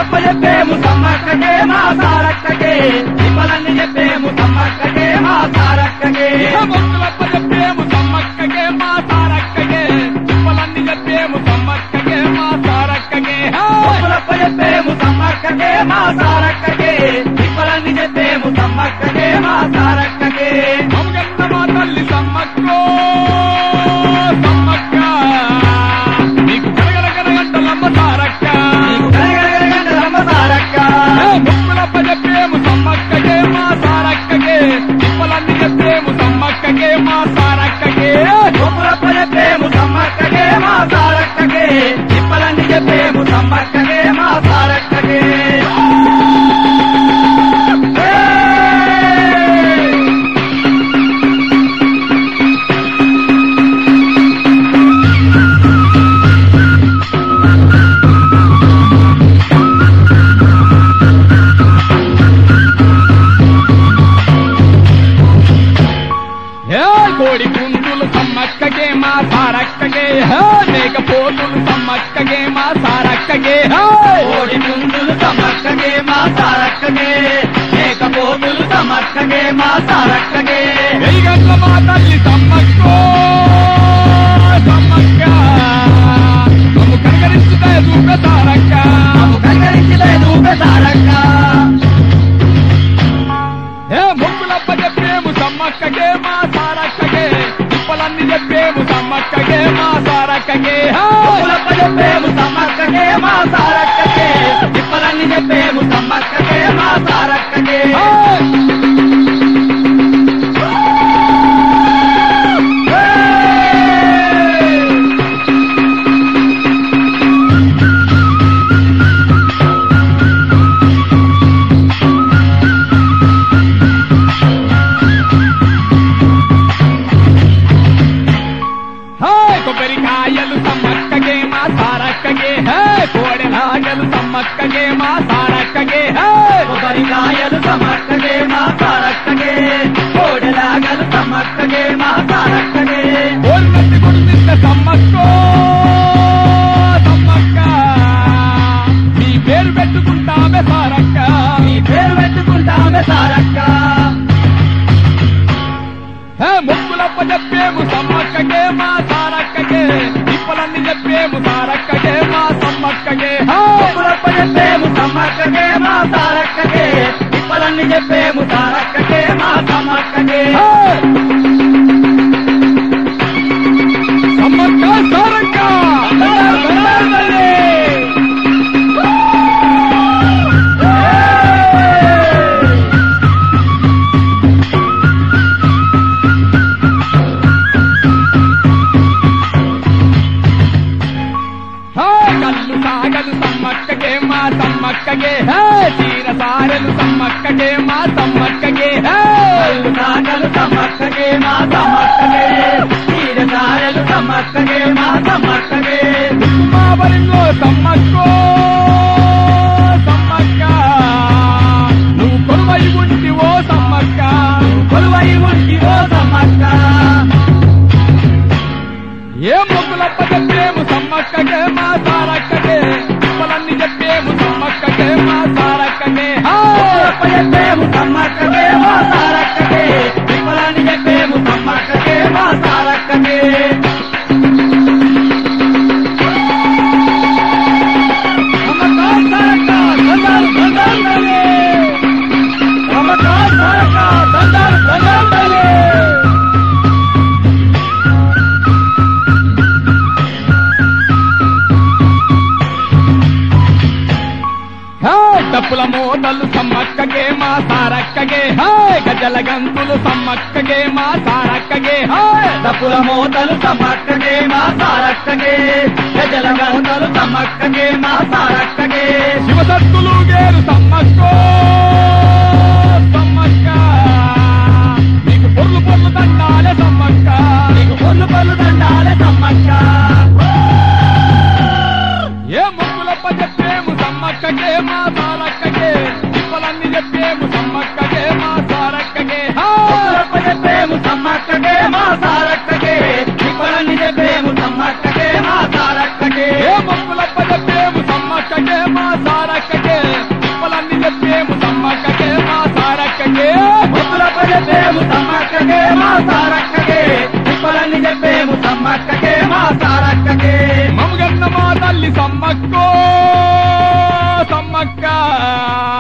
మొక్కులప్ప చెప్పేము సమ్మక్కకే మా సారక్కకే తిప్పలన్నీ చెప్పేము సమ్మక్కకే మా సారక్కకే మొక్కులప్ప చెప్పేము సమ్మక్కగే మా సారక్కగే తిప్పలన్నీ చెప్పేము సమ్మక్కగే మా సారక్కగే మొక్కులప్ప చెప్పేము సమ్మక్కకే మా సారక్కకే తిప్పలన్నీ చెప్పేము సమ్మక్కకే మా సారక్కకే మమ్మగన్న మా తల్లి సమ్మక్కో సమ్మక్క నీకు కరగల కరగంటలమ్మ సారక్క నీకు గడగడగడగడలమ్మ సారక్క ముక్కులప్ప చెప్పేము సమ్మక్కగే మా సారక్కగే తిప్పలన్నీ చెప్పేము సమ్మక్కగే మా సారక్కగే మొక్కులప్ప చెప్పేము సమ్మక్కకే మా సారక్కకే తిప్పలన్నీ చెప్పేము సమ్మక్కకే మా సారక్కకే హే కోడి పుంజులు సమ్మక్కగే మా సారక్కగే హే మేకపోతులు సమ్మక్కగే మా సారక్కగే హే కోడి పుంజులు సమ్మక్కగే మా సారక్కగే మేకపోతులు సమ్మక్కగే మా సారక్కగే వెయ్యగట్ల మా తల్లి సమ్మక్కో సమ్మక్క మమ్ము కనకరించుతాయి చూపే సారక్క మాకు కనికరించితే నువ్వే సారక్క హే ముగ్గులప్ప చెప్పేము సమ్మక్కగే మా సారక్కగే తిప్పలన్నీ చెప్పేము సమ్మక్కగే మా సారక్కగే హే పులప్ప చెప్పేము సమ్మక్కగే మా సారక్కగే తిప్పలన్నీ చెప్పేము సమ్మక్కగే మా సారక్కగే హే హే కొబ్బరికాయలు సమ్మక్కగే మా సారక్కగే హే కోడెలాగలు సమ్మక్కగే మా సారక్కగే హే కొబ్బరికాయలు సమ్మక్కగే మా సారక్కగే కోడెలాగలు సమ్మక్కగే మా సారక్కగే ఓరినట్టి గుర్తించ సమ్మక్కో సమ్మక్క నీ పేరు పెట్టుకుంటామే సారక్క నీ పేరు పెట్టుకుంటామే సారక్క హే ముక్కులప్ప చెప్పేము సమ్మక్కగే మా సారక్కగే తిప్పలన్నీ చెప్పేము సారక్కగే మా సమ్మక్కగే హే పులప్ప చెప్పేము సమ్మక్కగే మా సారక్కగే తిప్పలన్నీ చెప్పేము సారక్కగే మా సమ్మక్కగే హే! సమ్మక్క సారక్క హే! కళ్ళు సాగలు సమ్మక్కగే మా సమ్మక్కగే హే తీర సారెలు సమ్మక్కగే మా సమ్మక్కగే హే కళ్ళు నాగలు సమ్మక్కగే మా సమ్మక్కగే తీర సారెలు సమ్మక్కగే మా సమ్మక్కగే కుమావరిలో సమ్మక్కో సమ్మక్క నువ్వు కొలువై ఉంటి ఓ సమ్మక్క కొలువై ఉంటి ఓ సమ్మక్క ఏ మొగ్గులప్ప చెప్పేము సమ్మక్కగే మా సారక్కగే తిప్పలన్నీ చెప్పేము సమ్మక్కగే మా సారక్కగే హా! పులప్ప చెప్పేము సమ్మక్కగే మా సారక్కగే తిప్పలని చెప్పేము సమ్మక్కగే మా సారక్కగే సమ్మక్క సారక్క దండాలు దండాలు తల్లి. సమ్మక్క సారక్క దండాలు దండాలు తల్లి. హే డప్పుల మోతలు సమ్మక్కగే మా సారక్కగే హే గజల గంతులు సమ్మక్కగే మా సారక్కగే హే తప్పుల మోతలు సమ్మక్కగే మా సారక్కగే గజల గంటలు సమ్మక్కగే మా సారక్కగే శివసత్తులు గేరు సమ్మక్కో సమ్మక్క నీకు పొర్లు పొర్లు దండాలే సమ్మక్క నీకు పొల్లు పొల్లు దండాలే సమ్మక్క ఏ ముగ్గులప్ప చెప్పేము సమ్మక్కగే మా సారక్కగే తిప్పలన్నీ చెప్పేము సమ్మక్కగే మా సారక్కగే హా! తప్పులప్ప చెప్పేము సమ్మక్కగే మా సారక్కగే తిప్పలన్నీ చెప్పేము సమ్మక్కగే మా సారక్కగే ఏ ముగ్గులప్ప చెప్పేము సమ్మక్కగే మా సారక్కగే సమ్మక్కకే మా సారక్కకే తిప్పలన్నీ చెప్పేము సమ్మక్కకే మా సారక్కకే మమగన్న మా తల్లి సమ్మక్కో సమ్మక్క